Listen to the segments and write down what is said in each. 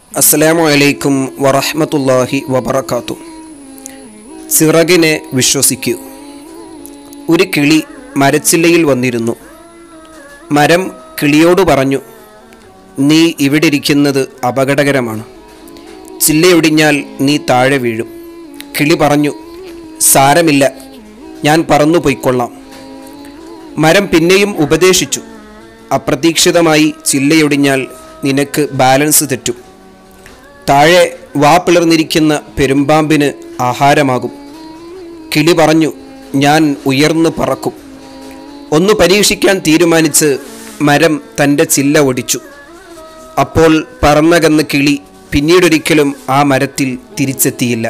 അസ്സലാമു അലൈക്കും വറഹ്മത്തുള്ളാഹി വബറകാത്തു സിറകിനെ വിശ്വസിക്കൂ ഒരു കിളി മരച്ചില്ലയിൽ വന്നിരുന്നു മരം കിളിയോട് പറഞ്ഞു നീ ഇവിടെ ഇരിക്കുന്നത് അപകടകരമാണ് ചില്ലയൊടിഞ്ഞാൽ നീ താഴെ വീഴും കിളി പറഞ്ഞു സാരമില്ല ഞാൻ പറന്നു പൊയ്ക്കൊള്ളാം മരം പിന്നെയും ഉപദേശിച്ചു അപ്രതീക്ഷിതമായി ചില്ലയൊടിഞ്ഞാൽ നിനക്ക് ബാലൻസ് തെറ്റും താഴെ വാ പിളർന്നിരിക്കുന്ന പെരുമ്പാമ്പിന് ആഹാരമാകും കിളി പറഞ്ഞു ഞാൻ ഉയർന്നു പറക്കും ഒന്ന് പരീക്ഷിക്കാൻ തീരുമാനിച്ച് മരം തൻ്റെ ചില്ല ഒടിച്ചു അപ്പോൾ പറന്നകന്ന് കിളി പിന്നീടൊരിക്കലും ആ മരത്തിൽ തിരിച്ചെത്തിയില്ല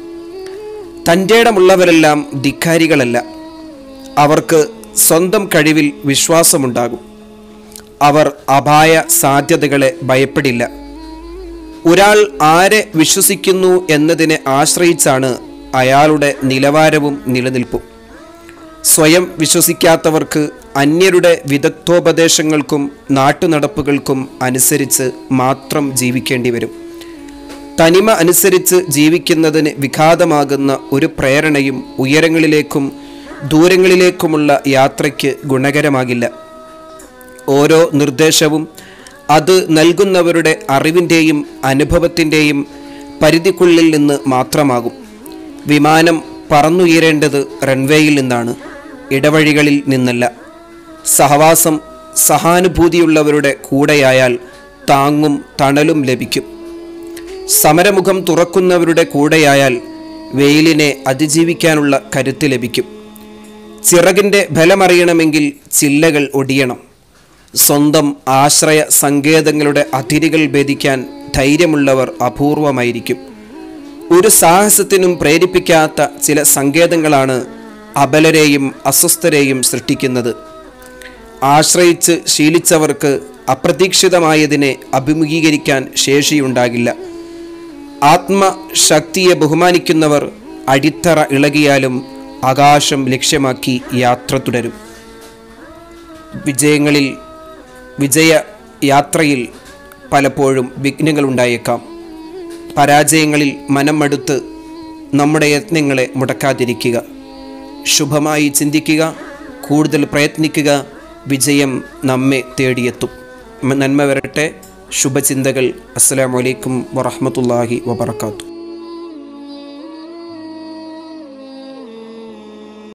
തൻ്റെ ഇടമുള്ളവരെല്ലാം ധിക്കാരികളല്ല അവർക്ക് സ്വന്തം കഴിവിൽ വിശ്വാസമുണ്ടാകും അവർ അപായ സാധ്യതകളെ ഭയപ്പെടില്ല ഒരാൾ ആരെ വിശ്വസിക്കുന്നു എന്നതിനെ ആശ്രയിച്ചാണ് അയാളുടെ നിലവാരവും നിലനിൽപ്പും സ്വയം വിശ്വസിക്കാത്തവർക്ക് അന്യരുടെ വിദഗ്ധോപദേശങ്ങൾക്കും നാട്ടുനടപ്പുകൾക്കും അനുസരിച്ച് മാത്രം ജീവിക്കേണ്ടി വരും തനിമ അനുസരിച്ച് ജീവിക്കുന്നതിന് വിഘാതമാകുന്ന ഒരു പ്രേരണയും ഉയരങ്ങളിലേക്കും ദൂരങ്ങളിലേക്കുമുള്ള യാത്രയ്ക്ക് ഗുണകരമാകില്ല ഓരോ നിർദ്ദേശവും അത് നൽകുന്നവരുടെ അറിവിൻ്റെയും അനുഭവത്തിൻ്റെയും പരിധിക്കുള്ളിൽ നിന്ന് മാത്രമാകും വിമാനം പറന്നുയരേണ്ടത് റൺവേയിൽ നിന്നാണ് ഇടവഴികളിൽ നിന്നല്ല സഹവാസം സഹാനുഭൂതിയുള്ളവരുടെ കൂടെയായാൽ താങ്ങും തണലും ലഭിക്കും സമരമുഖം തുറക്കുന്നവരുടെ കൂടെയായാൽ വെയിലിനെ അതിജീവിക്കാനുള്ള കരുത്ത് ലഭിക്കും ചിറകിൻ്റെ ബലമറിയണമെങ്കിൽ ചില്ലകൾ ഒടിയണം സ്വന്തം ആശ്രയ സങ്കേതങ്ങളുടെ അതിരുകൾ ഭേദിക്കാൻ ധൈര്യമുള്ളവർ അപൂർവമായിരിക്കും ഒരു സാഹസത്തിനും പ്രേരിപ്പിക്കാത്ത ചില സങ്കേതങ്ങളാണ് അബലരെയും അസ്വസ്ഥരെയും സൃഷ്ടിക്കുന്നത് ആശ്രയിച്ച് ശീലിച്ചവർക്ക് അപ്രതീക്ഷിതമായതിനെ അഭിമുഖീകരിക്കാൻ ശേഷിയുണ്ടാകില്ല ആത്മശക്തിയെ ബഹുമാനിക്കുന്നവർ അടിത്തറ ഇളകിയാലും ആകാശം ലക്ഷ്യമാക്കി യാത്ര തുടരും വിജയങ്ങളിൽ വിജയ യാത്രയിൽ പലപ്പോഴും വിഘ്നങ്ങളുണ്ടായേക്കാം പരാജയങ്ങളിൽ മനം മടുത്ത് നമ്മുടെ യത്നങ്ങളെ മുടക്കാതിരിക്കുക ശുഭമായി ചിന്തിക്കുക കൂടുതൽ പ്രയത്നിക്കുക വിജയം നമ്മെ തേടിയെത്തും നന്മ വരട്ടെ ശുഭചിന്തകൾ അസ്സലാമലൈക്കും വറഹമത്തല്ലാഹി വബർക്കാത്തു